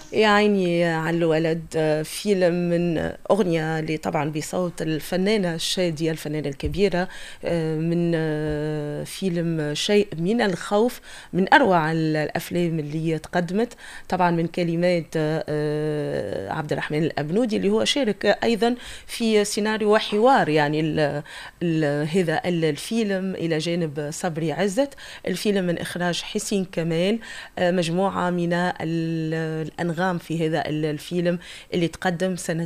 يا عيني على الولد فيلم من أغنية اللي طبعا بصوت الفنانة الشادية الفنانة الكبيرة من فيلم شيء من الخوف من أروع الأفلام اللي تقدمت طبعا من كلمات عبد الرحمن الأبنودي اللي هو شارك أيضا في سيناريو وحوار يعني ال ال هذا الفيلم إلى جانب صبري عزت الفيلم من إخراج حسين كمال مجموعة من الأنغام أنغام في هذا الفيلم اللي تقدم سنة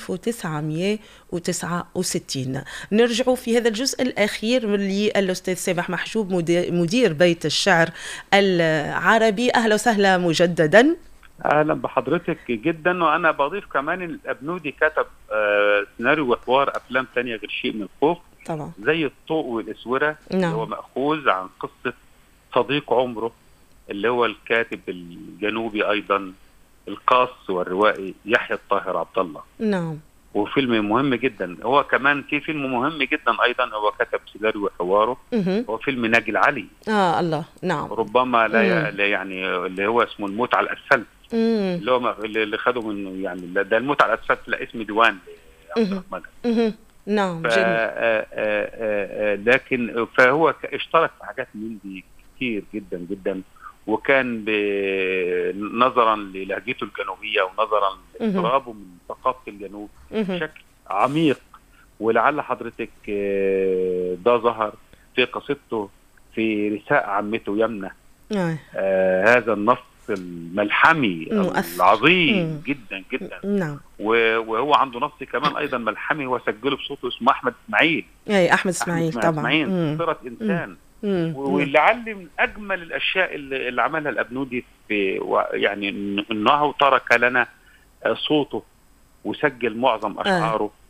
1969 نرجع في هذا الجزء الأخير للأستاذ سامح محجوب مدير بيت الشعر العربي أهلا وسهلا مجددا اهلا بحضرتك جدا وانا بضيف كمان الابنودي كتب آه سيناريو وحوار افلام ثانيه غير شيء من الخوف طبعا زي الطوق والاسوره نعم. اللي هو ماخوذ عن قصه صديق عمره اللي هو الكاتب الجنوبي ايضا القاص والروائي يحيى الطاهر عبد الله نعم وفيلم مهم جدا هو كمان في فيلم مهم جدا ايضا هو كتب سيناريو وحواره مهم. هو فيلم ناجي العلي اه الله نعم ربما لا, ي... مم. لا يعني اللي هو اسمه الموت على الاسفلت مم. اللي هو ما- اللي اللي خده من يعني ده ده الموت على الاسفلت لا اسم ديوان لعبد مهم. الرحمن مهم. نعم ف... جميل آه، آه، آه، آه، لكن فهو ك- اشترك في حاجات من دي كتير جدا جدا وكان ب... نظرا للهجته الجنوبيه ونظرا لاضطرابه من ثقافه الجنوب مهم. بشكل عميق ولعل حضرتك آه، ده ظهر في قصيدته في رثاء عمته يمنه آه. آه هذا النص الملحمي مؤثر. العظيم مم. جدا جدا نعم و- وهو عنده نص كمان ايضا ملحمي هو سجله بصوته اسمه احمد اسماعيل اي احمد اسماعيل أحمد طبعا اسماعيل مم. صورة انسان مم. ولعل من اجمل الاشياء اللي, اللي عملها الابنودي في و- يعني إن- انه ترك لنا آه، صوته وسجل معظم اشعاره